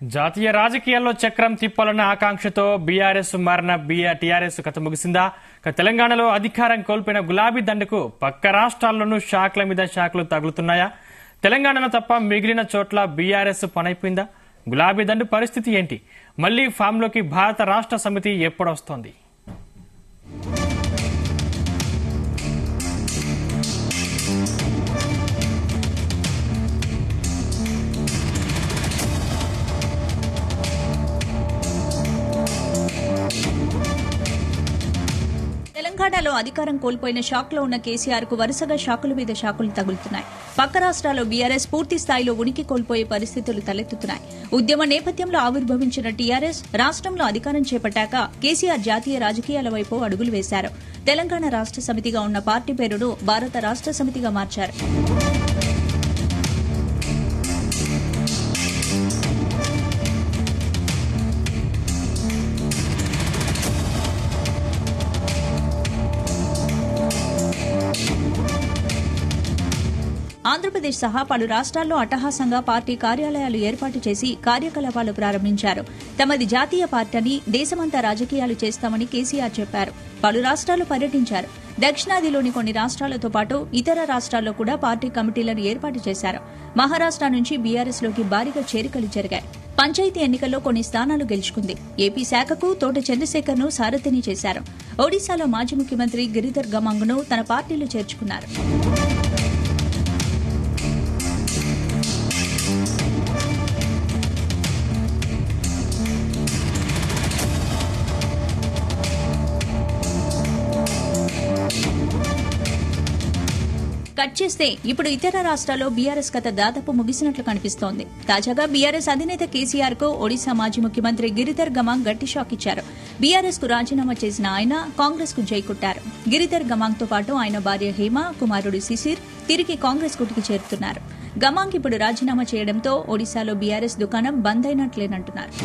జాతీయ రాజకీయాల్లో చక్రం తిప్పాలన్న ఆకాంక్షతో బీఆర్ఎస్ మారిన బీఆర్ టీఆర్ఎస్ కథ ముగిసిందా ఇక తెలంగాణలో అధికారం కోల్పోయిన గులాబీ దండకు పక్క రాష్ట్రాల్లోనూ షాక్ల మీద షాక్లు తగులుతున్నాయా తెలంగాణలో తప్ప మిగిలిన చోట్ల బీఆర్ఎస్ పనైపోయిందా గులాబీ దండు పరిస్థితి ఏంటి మళ్లీ ఫామ్లోకి భారత రాష్ట్ర సమితి ఎప్పుడొస్తోంది తెలంగాణలో అధికారం కోల్పోయిన షాక్ లో ఉన్న కేసీఆర్ కు వరుసగా షాకుల మీద షాకులు తగులుతున్నాయి పక్క రాష్ట్రాల్లో బీఆర్ఎస్ పూర్తి స్థాయిలో ఉనికి కోల్పోయే పరిస్థితులు తలెత్తుతున్నాయి ఉద్యమ నేపథ్యంలో ఆవిర్భవించిన టీఆర్ఎస్ రాష్ట్రంలో అధికారం చేపట్టాక కేసీఆర్ జాతీయ రాజకీయాల వైపు అడుగులు వేశారు తెలంగాణ రాష్ట్ర సమితిగా ఉన్న పార్టీ పేరును భారత రాష్ట్ర సమితిగా మార్చారు ఆంధ్రప్రదేశ్ సహా పలు రాష్ట్రాల్లో అట్టహాసంగా పార్టీ కార్యాలయాలు ఏర్పాటు చేసి కార్యకలాపాలు ప్రారంభించారు తమది జాతీయ పార్టీ అని దేశమంతా రాజకీయాలు చేస్తామని కేసీఆర్ చెప్పారు పలు రాష్ట్రాలు పర్యటించారు దక్షిణాదిలోని కొన్ని రాష్ట్రాలతో పాటు ఇతర రాష్ట్రాల్లో కూడా పార్టీ కమిటీలను ఏర్పాటు చేశారు మహారాష్ట్ర నుంచి బీఆర్ఎస్ లోకి భారీగా చేరికలు జరిగాయి పంచాయతీ ఎన్నికల్లో కొన్ని స్థానాలు గెలుచుకుంది ఏపీ శాఖకు తోట చంద్రశేఖర్ ను సారథిని చేశారు ఒడిశాలో మాజీ ముఖ్యమంత్రి గిరిధర్ గమాంగ్ ను తన పార్టీలో చేర్చుకున్నారు కట్ చేస్తే ఇప్పుడు ఇతర రాష్ట్రాల్లో బీఆర్ఎస్ కథ దాదాపు ముగిసినట్లు కనిపిస్తోంది తాజాగా బీఆర్ఎస్ అధినేత కేసీఆర్ కు ఒడిశా మాజీ ముఖ్యమంత్రి గిరిధర్ గమాంగ్ గట్టి షాక్ ఇచ్చారు బీఆర్ఎస్ కు రాజీనామా చేసిన ఆయన కాంగ్రెస్ కు జై కొట్టారు గిరిధర్ గమాంగ్ తో పాటు ఆయన భార్య హేమ కుమారుడు శిశిర్ తిరిగి కాంగ్రెస్ కుటికి చేరుతున్నారు గమాంగ్ ఇప్పుడు రాజీనామా చేయడంతో ఒడిశాలో బీఆర్ఎస్ దుకాణం బంద్ అయినట్లేనంటున్నారు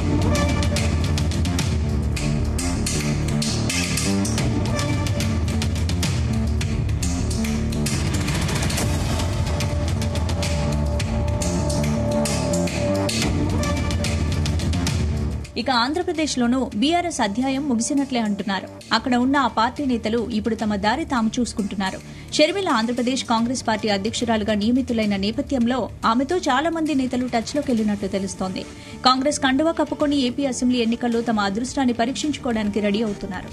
ఇక ఆంధ్రప్రదేశ్లోనూ బీఆర్ఎస్ అధ్యాయం ముగిసినట్లే అంటున్నారు అక్కడ ఉన్న ఆ పార్టీ నేతలు ఇప్పుడు తమ దారి తాము చూసుకుంటున్నారు షర్మిల ఆంధ్రప్రదేశ్ కాంగ్రెస్ పార్టీ అధ్యక్షురాలుగా నియమితులైన నేపథ్యంలో ఆమెతో చాలా మంది నేతలు టచ్లోకి వెళ్లినట్లు తెలుస్తోంది కాంగ్రెస్ కండువా కప్పుకొని ఏపీ అసెంబ్లీ ఎన్నికల్లో తమ అదృష్టాన్ని పరీక్షించుకోవడానికి రెడీ అవుతున్నారు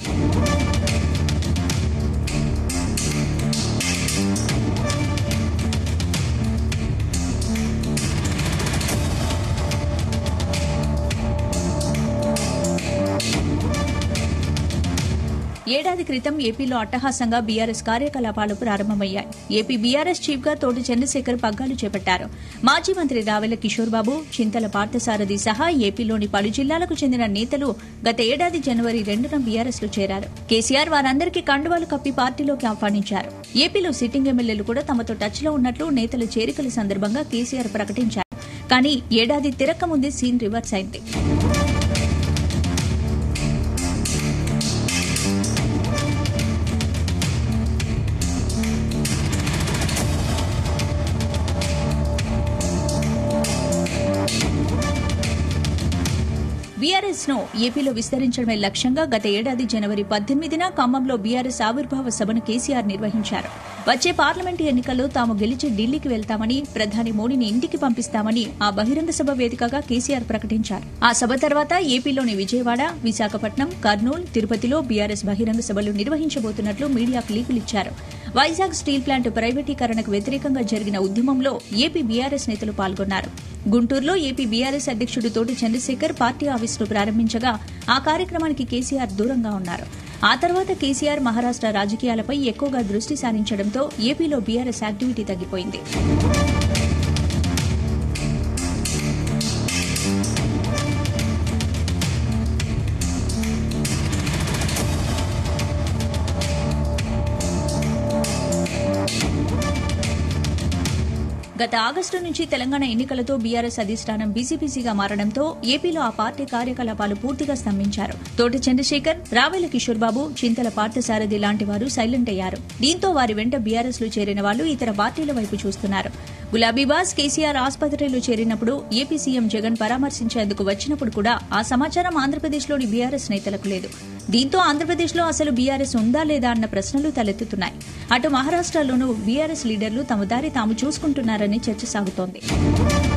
ఏడాది క్రితం ఏపీలో అట్టహాసంగా బీఆర్ఎస్ కార్యకలాపాలు ప్రారంభమయ్యాయి ఏపీ బీఆర్ఎస్ చీఫ్ గా తోటి చంద్రశేఖర్ పగ్గాలు చేపట్టారు మాజీ మంత్రి రావెల కిషోర్ బాబు చింతల పార్థసారథి సహా ఏపీలోని పలు జిల్లాలకు చెందిన నేతలు గత ఏడాది జనవరి రెండున బీఆర్ఎస్ లో చేరారు కేసీఆర్ వారందరికీ కండువాలు కప్పి పార్టీలోకి ఆహ్వానించారు ఏపీలో సిట్టింగ్ ఎమ్మెల్యేలు కూడా తమతో టచ్ లో ఉన్నట్లు నేతల చేరికల సందర్భంగా కేసీఆర్ ప్రకటించారు కానీ ఏడాది తిరక్క ముందే సీన్ రివర్స్ అయింది బీఆర్ఎస్ ను ఏపీలో విస్తరించడమే లక్ష్యంగా గత ఏడాది జనవరి పద్దెనిమిదిన ఖమ్మంలో బీఆర్ఎస్ ఆవిర్భావ సభను కేసీఆర్ నిర్వహించారు వచ్చే పార్లమెంటు ఎన్నికల్లో తాము గెలిచి ఢిల్లీకి వెళ్తామని ప్రధాని మోడీని ఇంటికి పంపిస్తామని ఆ బహిరంగ సభ వేదికగా కేసీఆర్ ప్రకటించారు ఆ సభ తర్వాత ఏపీలోని విజయవాడ విశాఖపట్నం కర్నూలు తిరుపతిలో బీఆర్ఎస్ బహిరంగ సభలు నిర్వహించబోతున్నట్లు మీడియాకు లీకులిచ్చారు వైజాగ్ స్టీల్ ప్లాంట్ ప్రైవేటీకరణకు వ్యతిరేకంగా జరిగిన ఉద్యమంలో ఏపీ బీఆర్ఎస్ నేతలు పాల్గొన్నారు గుంటూరులో ఏపీ బీఆర్ఎస్ అధ్యక్షుడు తోటి చంద్రశేఖర్ పార్టీ ఆఫీసును ప్రారంభించగా ఆ కార్యక్రమానికి కేసీఆర్ దూరంగా ఉన్నారు ఆ తర్వాత కేసీఆర్ మహారాష్ట రాజకీయాలపై ఎక్కువగా దృష్టి సారించడంతో ఏపీలో బీఆర్ఎస్ యాక్టివిటీ తగ్గిపోయింది గత ఆగస్టు నుంచి తెలంగాణ ఎన్నికలతో బీఆర్ఎస్ అధిష్టానం బీసీబీసీగా మారడంతో ఏపీలో ఆ పార్టీ కార్యకలాపాలు పూర్తిగా స్తంభించారు తోటి చంద్రశేఖర్ రావెల కిషోర్ బాబు చింతల పార్థసారథి లాంటి వారు సైలెంట్ అయ్యారు దీంతో వారి వెంట బీఆర్ఎస్ లో చేరిన వాళ్లు ఇతర పార్టీల వైపు చూస్తున్నారు గులాబీబాస్ కేసీఆర్ ఆసుపత్రిలో చేరినప్పుడు ఏపీ సీఎం జగన్ పరామర్శించేందుకు వచ్చినప్పుడు కూడా ఆ సమాచారం ఆంధ్రప్రదేశ్లోని బీఆర్ఎస్ నేతలకు లేదు దీంతో ఆంధ్రప్రదేశ్లో అసలు బీఆర్ఎస్ ఉందా లేదా అన్న ప్రశ్నలు తలెత్తుతున్నాయి అటు మహారాష్ట్రలోనూ బీఆర్ఎస్ లీడర్లు తమ దారి తాము చూసుకుంటున్నారని చర్చ సాగుతోంది